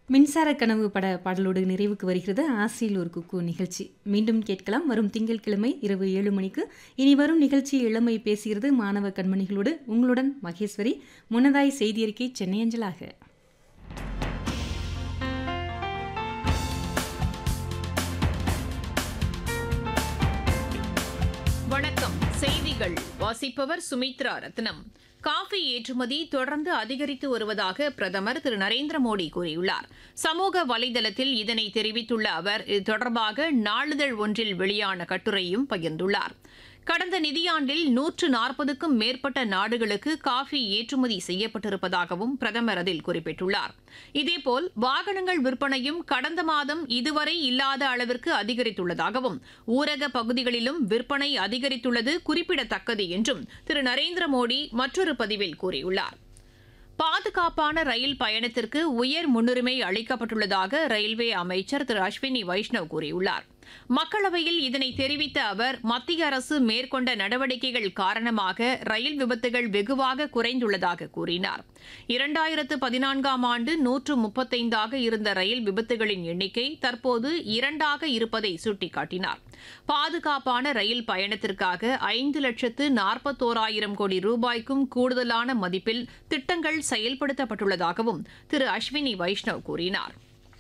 மின்சார கனவு பட பாடலோடு நிறைவுக்கு வருகிறது ஆசையில் ஒரு குக்கு நிகழ்ச்சி மீண்டும் கேட்கலாம் வரும் திங்கட்கிழமை இரவு ஏழு மணிக்கு இனி வரும் நிகழ்ச்சி இளமை பேசுகிறது மாணவ கண்மணிகளோடு உங்களுடன் மகேஸ்வரி முன்னதாய் செய்தியறிக்கை சென்னை அஞ்சலாக வணக்கம் செய்திகள் வாசிப்பவர் சுமித்ரா ரத்னம் காஃபி ஏற்றுமதி தொடர்ந்து அதிகரித்து வருவதாக பிரதமர் திரு நரேந்திர மோடி கூறியுள்ளார் சமூக வலைதளத்தில் இதனை தெரிவித்துள்ள அவர் இது தொடர்பாக நாளிதழ் ஒன்றில் வெளியான கட்டுரையும் பகிர்ந்துள்ளார் கடந்த நிதியாண்டில் நூற்று நாற்பதுக்கும் மேற்பட்ட நாடுகளுக்கு காஃபி ஏற்றுமதி செய்யப்பட்டிருப்பதாகவும் பிரதமர் அதில் குறிப்பிட்டுள்ளார் இதேபோல் வாகனங்கள் விற்பனையும் கடந்த மாதம் இதுவரை இல்லாத அளவிற்கு அதிகரித்துள்ளதாகவும் ஊரக பகுதிகளிலும் விற்பனை அதிகரித்துள்ளது குறிப்பிடத்தக்கது என்றும் திரு நரேந்திர மோடி மற்றொரு பதிவில் கூறியுள்ளார் பாதுகாப்பான ரயில் பயணத்திற்கு உயர் முன்னுரிமை அளிக்கப்பட்டுள்ளதாக ரயில்வே அமைச்சர் திரு அஸ்வினி வைஷ்ணவ் கூறியுள்ளார் மக்களவையில் இதனை தெரிவித்த அவர் மத்திய அரசு மேற்கொண்ட நடவடிக்கைகள் காரணமாக ரயில் விபத்துகள் வெகுவாக குறைந்துள்ளதாக கூறினார் இரண்டாயிரத்து பதினான்காம் ஆண்டு நூற்று முப்பத்தைந்தாக இருந்த ரயில் விபத்துகளின் எண்ணிக்கை தற்போது இரண்டாக இருப்பதை சுட்டிக்காட்டினார் பாதுகாப்பான ரயில் பயணத்திற்காக ஐந்து லட்சத்து நாற்பத்தோராயிரம் கோடி ரூபாய்க்கும் கூடுதலான மதிப்பில் திட்டங்கள் செயல்படுத்தப்பட்டுள்ளதாகவும் திரு அஸ்வினி வைஷ்ணவ் கூறினார்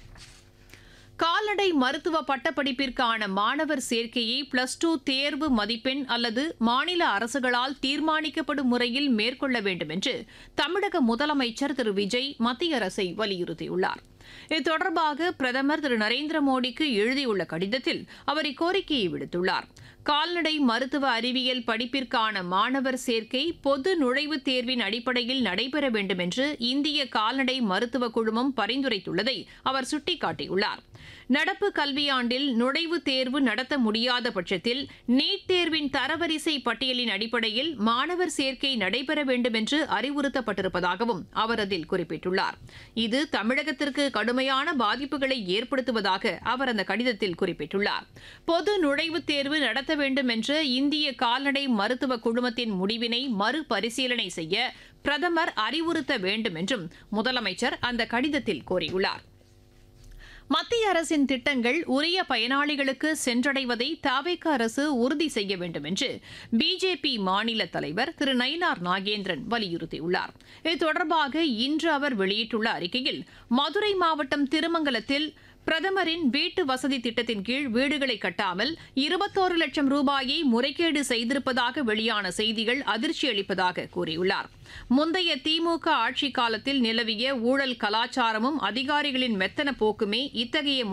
கால்நடை மருத்துவ பட்டப்படிப்பிற்கான மாணவர் சேர்க்கையை பிளஸ் டூ தேர்வு மதிப்பெண் அல்லது மாநில அரசுகளால் தீர்மானிக்கப்படும் முறையில் மேற்கொள்ள வேண்டும் என்று தமிழக முதலமைச்சர் திரு விஜய் மத்திய அரசை வலியுறுத்தியுள்ளார் இது தொடர்பாக பிரதமர் திரு நரேந்திர மோடிக்கு எழுதியுள்ள கடிதத்தில் அவர் இக்கோரிக்கையை விடுத்துள்ளார் கால்நடை மருத்துவ அறிவியல் படிப்பிற்கான மாணவர் சேர்க்கை பொது நுழைவுத் தேர்வின் அடிப்படையில் நடைபெற வேண்டும் என்று இந்திய கால்நடை மருத்துவ குழுமம் பரிந்துரைத்துள்ளதை அவர் சுட்டிக்காட்டியுள்ளார் நடப்பு கல்வியாண்டில் நுழைவுத் தேர்வு நடத்த முடியாத பட்சத்தில் நீட் தேர்வின் தரவரிசை பட்டியலின் அடிப்படையில் மாணவர் சேர்க்கை நடைபெற வேண்டும் என்று அறிவுறுத்தப்பட்டிருப்பதாகவும் அவர் அதில் குறிப்பிட்டுள்ளார் இது தமிழகத்திற்கு கடுமையான பாதிப்புகளை ஏற்படுத்துவதாக அவர் அந்த கடிதத்தில் குறிப்பிட்டுள்ளார் பொது நுழைவுத் தேர்வு நடத்த வேண்டும் என்ற இந்திய கால்நடை மருத்துவ குழுமத்தின் முடிவினை மறுபரிசீலனை செய்ய பிரதமர் அறிவுறுத்த வேண்டும் என்றும் முதலமைச்சர் அந்த கடிதத்தில் கோரியுள்ளார் மத்திய அரசின் திட்டங்கள் உரிய பயனாளிகளுக்கு சென்றடைவதை தாவேக அரசு உறுதி செய்ய வேண்டும் என்று பிஜேபி மாநில தலைவர் திரு நயினார் நாகேந்திரன் வலியுறுத்தியுள்ளார் இது தொடர்பாக இன்று அவர் வெளியிட்டுள்ள அறிக்கையில் மதுரை மாவட்டம் திருமங்கலத்தில் பிரதமரின் வீட்டு வசதி திட்டத்தின் கீழ் வீடுகளை கட்டாமல் இருபத்தோரு லட்சம் ரூபாயை முறைகேடு செய்திருப்பதாக வெளியான செய்திகள் அதிர்ச்சி அளிப்பதாக கூறியுள்ளார் முந்தைய திமுக ஆட்சி காலத்தில் நிலவிய ஊழல் கலாச்சாரமும் அதிகாரிகளின் மெத்தன போக்குமே இத்தகைய